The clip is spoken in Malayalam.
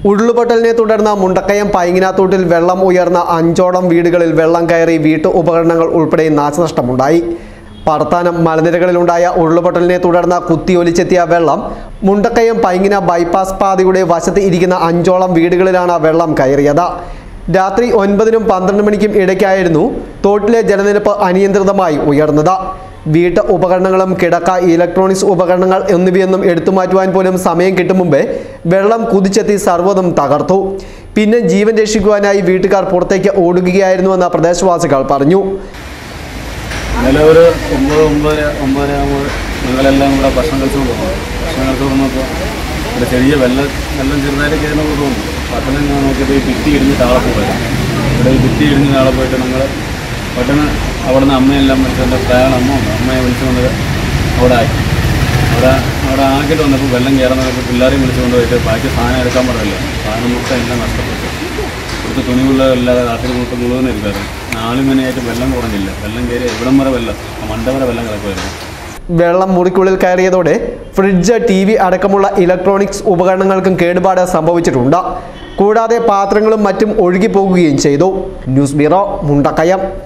ഉരുളുപൊട്ടലിനെ തുടർന്ന് മുണ്ടക്കയം പൈങ്ങിനാത്തോട്ടിൽ വെള്ളം ഉയർന്ന അഞ്ചോളം വീടുകളിൽ വെള്ളം കയറി വീട്ടു ഉപകരണങ്ങൾ ഉൾപ്പെടെ നാശനഷ്ടമുണ്ടായി പടത്താനം മലനിരകളിലുണ്ടായ ഉരുളുപൊട്ടലിനെ തുടർന്ന് കുത്തിയൊലിച്ചെത്തിയ വെള്ളം മുണ്ടക്കയം പൈങ്ങിന ബൈപ്പാസ് പാതയുടെ വശത്ത് ഇരിക്കുന്ന അഞ്ചോളം വീടുകളിലാണ് വെള്ളം കയറിയത് രാത്രി ഒൻപതിനും പന്ത്രണ്ട് മണിക്കും ഇടയ്ക്കായിരുന്നു തോട്ടിലെ ജലനിരപ്പ് അനിയന്ത്രിതമായി ഉയർന്നത് വീട്ട് ഉപകരണങ്ങളും കിടക്ക ഇലക്ട്രോണിക്സ് ഉപകരണങ്ങൾ എന്നിവയൊന്നും എടുത്തു മാറ്റുവാൻ പോലും സമയം കിട്ടും മുമ്പേ വെള്ളം കുതിച്ചെത്തി സർവ്വതും തകർത്തു പിന്നെ ജീവൻ രക്ഷിക്കുവാനായി വീട്ടുകാർ പുറത്തേക്ക് ഓടുകയായിരുന്നുവെന്ന് പ്രദേശവാസികൾ പറഞ്ഞു ഇന്നലെ ഒരു ഒമ്പത് ഒമ്പതര ഒമ്പതര ആകുമ്പോൾ ഞങ്ങളെല്ലാം കൂടെ ഭക്ഷണം കഴിച്ചുകൊണ്ട് പോകും ഭക്ഷണം കഴിച്ചു വന്നപ്പോൾ ഇവിടെ ചെറിയ വെള്ളം വെള്ളം ചെറുതായിട്ട് കയറുന്നത് തോന്നുന്നു പെട്ടെന്ന് ഞാൻ നോക്കിയപ്പോൾ ഈ ഭിത്തി ഇടിഞ്ഞ് താഴെ പോയത് ഇവിടെ ഈ ഭിത്തി ഇടിഞ്ഞ് താഴെ പോയിട്ട് ഞങ്ങൾ പെട്ടെന്ന് അവിടെ നിന്ന് അമ്മയെല്ലാം വിളിച്ചു എൻ്റെ പ്രായം അമ്മ ഉണ്ട് അമ്മയെ വിളിച്ചു വന്നത് അവിടെ ആക്കി അവിടെ അവിടെ ആക്കിയിട്ട് വന്നപ്പോൾ വെള്ളം കയറുന്നതൊക്കെ പിള്ളേരെയും വിളിച്ചു കൊണ്ടുപോയിട്ട് ബാക്കി സാധനം എടുക്കാൻ പറഞ്ഞില്ല സാധനം മൊത്തം എല്ലാം നഷ്ടപ്പെട്ടു ഇവിടുത്തെ തുണികളില്ലാതെ രാത്രി മൊത്തം മുഴുവൻ ഇരിക്കാറ് നാല് മണിയായിട്ട് വെള്ളം കുറഞ്ഞില്ല വെള്ളം കയറി എവിടം വരെ വെള്ളം ആ മണ്ട വരെ വെള്ളം കിടക്കുമായിരുന്നു വെള്ളം മുറിക്കുള്ളിൽ കയറിയതോടെ ഫ്രിഡ്ജ് ടി വി അടക്കമുള്ള ഇലക്ട്രോണിക്സ് ഉപകരണങ്ങൾക്കും കേടുപാട് സംഭവിച്ചിട്ടുണ്ട് കൂടാതെ പാത്രങ്ങളും മറ്റും ഒഴുകിപ്പോകുകയും ചെയ്തു ന്യൂസ് ബ്യൂറോ മുണ്ടക്കയം